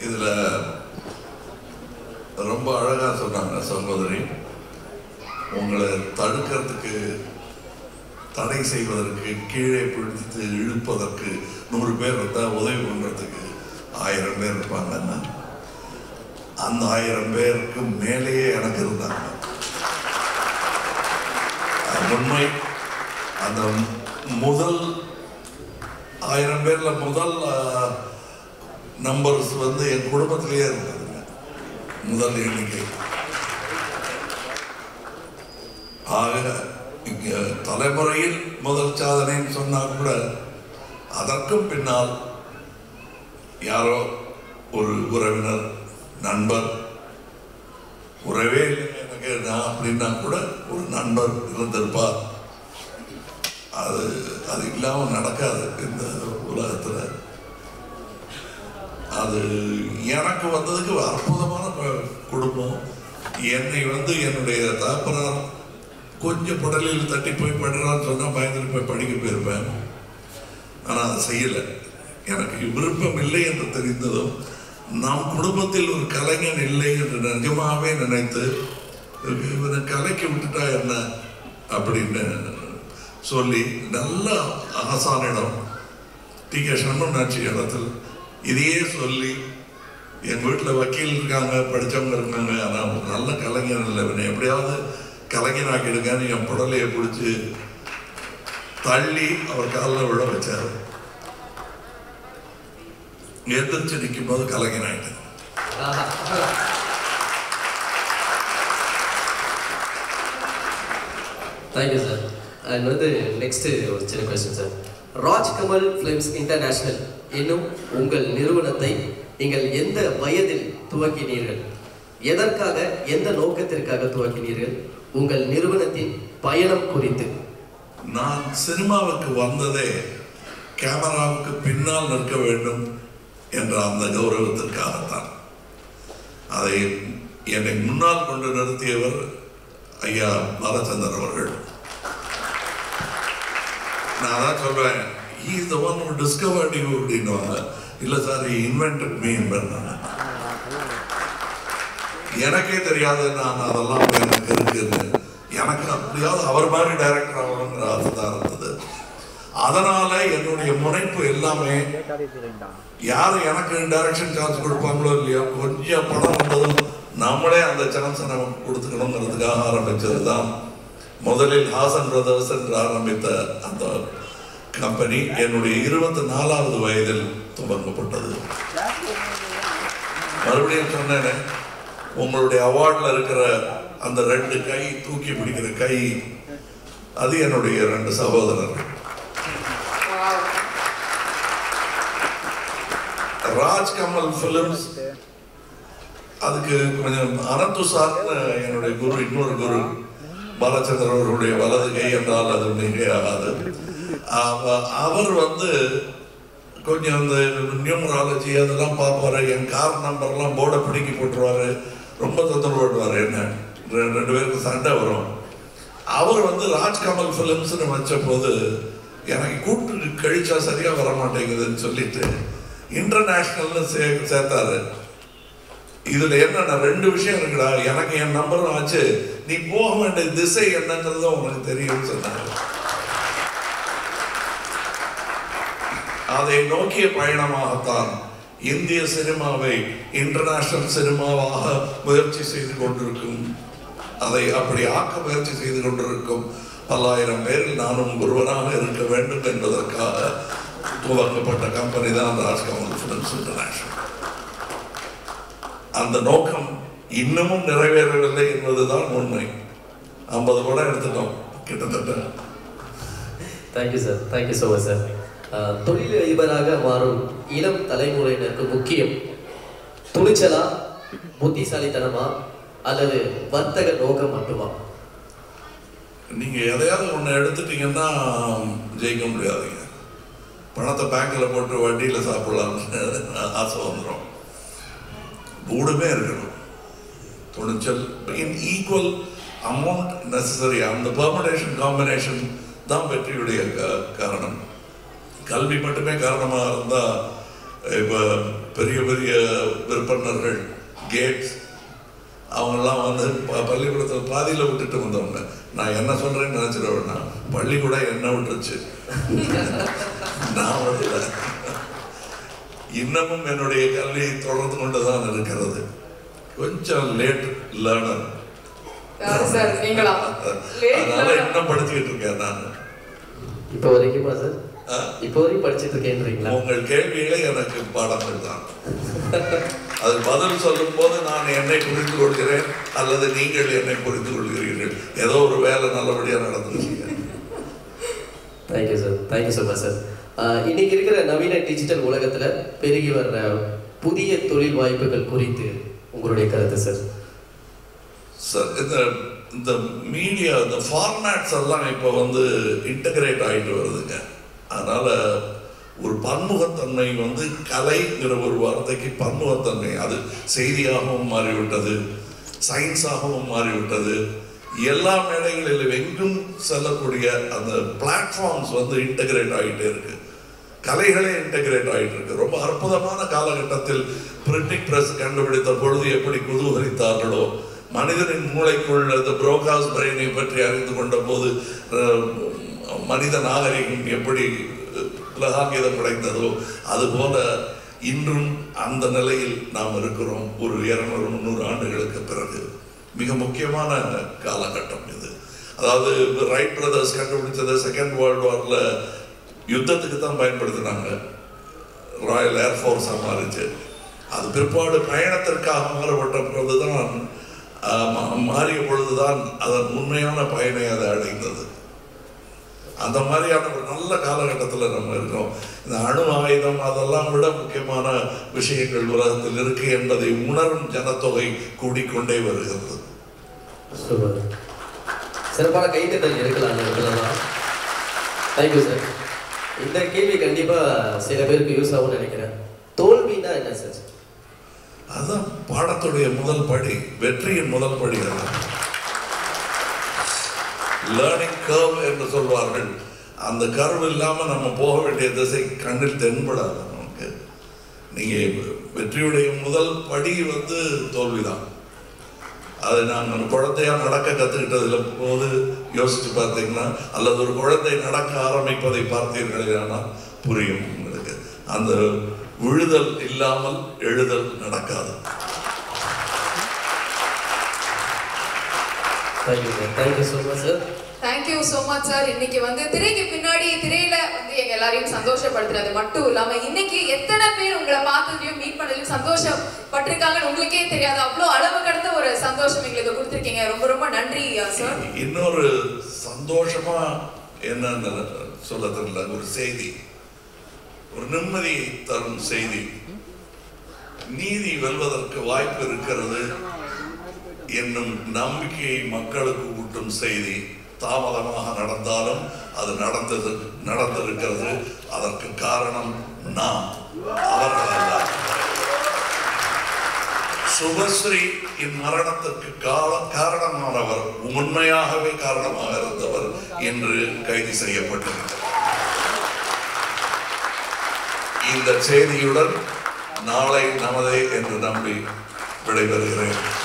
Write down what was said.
இதுல ரொம்ப அழகா சொன்னாங்க சகோதரி உங்களை தடுக்கிறதுக்கு தடை செய்வதற்கு கீழே பிடித்து இழுப்பதற்கு நூறு பேர் வந்தா உதவி பண்றதுக்கு ஆயிரம் பேர் இருப்பாங்கன்னா அந்த ஆயிரம் பேருக்கு மேலேயே எனக்கு இருந்தாங்க அது உண்மை அந்த முதல் ஆயிரம் பேர்ல முதல் நம்பர்ஸ் வந்து என் குடும்பத்திலேயே இருந்ததுங்க முதல் எண்ணிக்கை ஆக இங்க தலைமுறையில் முதல் சாதனைன்னு சொன்னா கூட அதற்கும் பின்னால் யாரோ ஒரு உறவினர் நண்பர் உறவே இல்லைங்க எனக்கு நான் அப்படின்னா கூட ஒரு நண்பர் இருந்திருப்பார் அது அது இல்லாம நடக்காது இந்த உலகத்துல அது எனக்கு வந்ததுக்கு அற்புதமான கு- குடும்பம் என்னை வந்து என்னுடைய தகப்பனார் கொஞ்சம் புடலில் தட்டி போய் படுறான்னு சொன்னா பயந்துட்டு போய் படிக்க போயிருப்பேன் ஆனா அதை செய்யல எனக்கு விருப்பம் இல்லை என்று தெரிந்ததும் நம் குடும்பத்தில் ஒரு கலைஞன் இல்லை என்று நிஜமாவே நினைத்து இவனை கலைக்கு விட்டுட்டா என்ன அப்படின்னு சொல்லி நல்ல ஆசானிடம் டி கே சண்முகநாட்சி இடத்தில் இதையே சொல்லி என் வீட்டில் வக்கீல் இருக்காங்க படித்தவங்க இருக்காங்க ஆனால் ஒரு நல்ல கலைஞர் இல்லை இவனை எப்படியாவது கலைஞனாக்கிடுங்கன்னு என் புடலையை பிடிச்சி தள்ளி அவர் காலில் விழ வச்சார் எதிர்த்து நிற்கும் போது கலைஞனாயிட்டேன் தேங்க்யூ சார் அண்ட் வந்து நெக்ஸ்ட் ஒரு சின்ன question sir Rajkamal films international என்னும் உங்கள் நிறுவனத்தை நீங்கள் எந்த வயதில் துவக்கினீர்கள் எதற்காக எந்த நோக்கத்திற்காக துவக்கினீர்கள் உங்கள் நிறுவனத்தின் பயணம் குறித்து நான் சினிமாவுக்கு வந்ததே கேமராவுக்கு பின்னால் நிற்க வேண்டும் என்ற அந்த கௌரவத்திற்காகத்தான் அதை என்னை முன்னால் கொண்டு நிறுத்தியவர் ஐயா பாலச்சந்தர் அவர்கள் நான் அதான் சொல்றேன் he is the one who discovered you அப்படின்னுவாங்க இல்லை சார் he invented me என்பேன் எனக்கே தெரியாது நான் அதெல்லாம் எனக்கு இருக்குன்னு எனக்கு அப்படியாவது அவர் மாதிரி டைரக்டர் ஆகணுங்கிற ஆசை தான் இருந்தது அதனால என்னுடைய முனைப்பு எல்லாமே யார் எனக்கு டைரக்ஷன் சான்ஸ் கொடுப்பாங்களோ இல்லையோ கொஞ்சம் பணம் வந்ததும் நம்மளே அந்த சான்ஸை நமக்கு கொடுத்துக்கணுங்கிறதுக்காக ஆரம்பிச்சது தான் முதலில் ஹாசன் பிரதர்ஸ் என்று ஆரம்பித்த அந்த கம்பெனி என்னுடைய இருபத்தி நாலாவது வயதில் துவங்கப்பட்டது மறுபடியும் சொன்னேனே உங்களுடைய அவார்டில் இருக்கிற அந்த ரெண்டு கை தூக்கி பிடிக்கிற கை அது என்னுடைய ரெண்டு சகோதரர்கள் ராஜ் கமல் பிலிம்ஸ் அதுக்கு கொஞ்சம் அனந்து சார்னு என்னுடைய குரு இன்னொரு குரு பாலச்சந்திரன் அவர்களுடைய வலது கை என்றால் அது மிகையாகாது அவ- அவர் வந்து கொஞ்சம் இந்த நியூமராலஜி அதெல்லாம் பார்ப்பாரு என் கார் நம்பர்லாம் போர்டை பிடிக்கி போட்டுருவாரு ரொம்ப தொந்தரவு பண்ணுவார் என்ன ரெ- ரெண்டு பேருக்கு சண்டை வரும் அவர் வந்து ராஜ்கமல் ஃபிலிம்ஸ்னு வச்ச போது எனக்கு கூட்டு கழிச்சா சரியா வர மாட்டேங்குதுன்னு சொல்லிட்டு இன்டர்நேஷ்னல்னு சே சேர்த்தாரு இதுல என்னன்னா ரெண்டு விஷயம் இருக்குடா எனக்கு என் நம்பரும் ஆச்சு நீ போக வேண்டிய திசை என்னங்கிறதும் உனக்கு தெரியும்னு சொன்னாங்க அதை நோக்கிய பயணமாகத்தான் இந்திய சினிமாவை இன்டர்நேஷனல் சினிமாவாக முயற்சி செய்து கொண்டிருக்கும் அதை அப்படி ஆக்க முயற்சி செய்து கொண்டிருக்கும் பல்லாயிரம் பேரில் நானும் ஒருவராக இருக்க வேண்டும் என்பதற்காக துவங்கப்பட்ட கம்பெனி தான் ராஜ்கமல் ஃபிலிம்ஸ் இன்டர்நேஷனல் அந்த நோக்கம் இன்னமும் நிறைவேறவில்லை என்பதுதான் உண்மை ஐம்பது படம் எடுத்துட்டோம் கிட்டத்தட்ட thank you sir thank you so much sir தொழில் அதிபராக மாறும் இளம் தலைமுறையினருக்கு முக்கியம் துணிச்சலா புத்திசாலித்தனமா அல்லது வர்த்தக நோக்கம் மட்டுமா நீங்க எதையாவது ஒண்ணு எடுத்துட்டீங்கன்னா ஜெயிக்க முடியாதுங்க பணத்தை பேங்க்ல போட்டு வட்டியில சாப்பிடலாம்னு ஆசை வந்துடும் மூணுமே இருக்கணும் துணிச்சல் இன் ஈக்குவல் அமௌண்ட் நெசசரி அந்த பெர்மனேஷன் காம்பினேஷன் தான் வெற்றியுடைய க- காரணம் கல்வி மட்டுமே காரணமாக இருந்தால் இப்போ பெரிய பெரிய விற்பனர்கள் கேட்ஸ் அவங்கெல்லாம் வந்து ப- பள்ளிக்கூடத்தில் பாதியில் விட்டுட்டு வந்தவங்க நான் என்ன சொல்றேன்னு நினைச்சிட வேணாம் பள்ளிக்கூடம் என்ன விட்டுருச்சு நான் விடல இன்னமும் என்னுடைய கல்வி தொடர்ந்து கொண்டுதான் இருக்கிறது கொஞ்சம் லேட் லேர்னர் யாரு சார் நீங்களா லேட் அதனால இன்னும் படிச்சுக்கிட்டு இருக்கேன் நான் இப்போ வரைக்குமா சார் ஆ? இப்போ வரைக்கும் படிச்சிட்டு இருக்கேன்றீங்களா உங்கள் கேள்விகளே எனக்கு பாடங்கள் தான் அது பதில் சொல்லும் போது நான் என்னை புரிந்து கொள்கிறேன் அல்லது நீங்கள் என்னை புரிந்து கொள்கிறீர்கள் ஏதோ ஒரு வேலை நல்லபடியா நடந்துருச்சுங்க thank you sir thank you so much sir இன்னைக்கு இருக்கிற நவீன டிஜிட்டல் உலகத்துல பெருகி வர்ற புதிய தொழில் வாய்ப்புகள் குறித்து உங்களுடைய கருத்து சார் சார் இந்த இந்த மீடியா இந்த ஃபார்மேட்ஸ் எல்லாம் இப்போ வந்து இன்டகிரேட் ஆகிட்டு வருதுங்க அதனால ஒரு பன்முகத்தன்மை வந்து கலைங்கிற ஒரு வார்த்தைக்கு பன்முகத்தன்மை அது செய்தியாகவும் மாறிவிட்டது சயின்ஸாகவும் மாறிவிட்டது எல்லா மேடைகளிலும் எங்கும் செல்லக்கூடிய அந்த பிளாட்ஃபார்ம்ஸ் வந்து இன்டகிரேட் ஆகிட்டே இருக்கு கலைகளே இன்டகிரேட் ஆகிட்டு இருக்கு ரொம்ப அற்புதமான காலகட்டத்தில் பிரிண்டிங் பிரஸ் கண்டுபிடித்த பொழுது எப்படி குதூகலித்தார்களோ மனிதனின் மூளைக்குள் அந்த புரோகாஸ் பிரெயினை பற்றி அறிந்து கொண்ட போது அஹ், மனித நாகரிகம் எப்படி உலகாங்கிதம் கிடைத்ததோ அதுபோல இன்றும் அந்த நிலையில் நாம் இருக்கிறோம் ஒரு இருநூறு முந்நூறு ஆண்டுகளுக்கு பிறகு மிக முக்கியமான காலகட்டம் இது அதாவது ரைட் பிரதர்ஸ் கண்டுபிடிச்சது செகண்ட் வேர்ல்டு வார்ல யுத்தத்துக்கு தான் பயன்படுத்தினாங்க ராயல் ஏர்ஃபோர்ஸாக மாறிச்சு அது பிற்பாடு பயணத்திற்காக மாறப்பட்ட பொழுதுதான் ஆஹ், மா- மாறிய பொழுதுதான் அதன் உண்மையான பயனை அது அடைந்தது அந்த மாதிரியான ஒரு நல்ல காலகட்டத்தில் நம்ம இருக்கோம் இந்த அணு ஆயுதம் அதெல்லாம் விட முக்கியமான விஷயங்கள் உலகத்தில் இருக்கு என்பதை உணரும் ஜனத்தொகை கூடிக்கொண்டே வருகிறது சூப்பர் சிறப்பான கைத்தட்டல் இருக்கலாம் இருக்கலாம் தேங்க்யூ சார் இந்த கேள்வி கண்டிப்பா சில பேருக்கு யூஸ் ஆகும்னு நினைக்கிறேன் தோல்வினா என்ன சார் அதுதான் பாடத்துடைய முதல் படி வெற்றியின் முதல் படி அது லேர்னிங் கர்வ் என்று சொல்வார்கள் அந்த கர்வ் இல்லாம நம்ம போக வேண்டிய திசை கண்ணில் தென்படாது நமக்கு நீங்க வெற்றியுடைய முதல் படி வந்து தோல்விதான் அது நாங்கள் குழந்தையா நடக்க கத்துக்கிட்டதுல போது யோசிச்சு பார்த்தீங்கன்னா அல்லது ஒரு குழந்தை நடக்க ஆரம்பிப்பதை பார்த்தீர்களே ஆனால் புரியும் உங்களுக்கு அந்த விழுதல் இல்லாமல் எழுதல் நடக்காது thank you sir thank you so much sir thank you so much sir இன்னைக்கு வந்து திரைக்கு பின்னாடி திரையில வந்து எங்க எல்லாரையும் சந்தோஷப்படுத்துறது மட்டும் இல்லாம இன்னைக்கு எத்தனை பேர் உங்களை பார்த்ததுலயும் மீட் பண்ணதுலயும் சந்தோஷப்பட்டிருக்காங்கன்னு உங்களுக்கே தெரியாது அவ்வளோ அளவு கடந்த ஒரு சந்தோஷம் எங்களுக்கு கொடுத்துருக்கீங்க ரொம்ப ரொம்ப நன்றி சார் இன்னொரு சந்தோஷமா என்னன்னு சொல்ல தெரியல ஒரு செய்தி ஒரு நிம்மதியை தரும் செய்தி நீதி வெல்வதற்கு வாய்ப்பு இருக்கிறது என்னும் நம்பிக்கையை மக்களுக்கு ஊட்டும் செய்தி தாமதமாக நடந்தாலும் அது நடந்தது நடந்திருக்கிறது அதற்கு காரணம் நாம் அவர்கள் அல்ல சுபஸ்ரீ இம்மரணத்திற்கு கால காரணமானவர் உண்மையாகவே காரணமாக இருந்தவர் என்று கைது செய்யப்பட்டிருக்கிறார் இந்த செய்தியுடன் நாளை நமதே என்று நம்பி விடைபெறுகிறேன்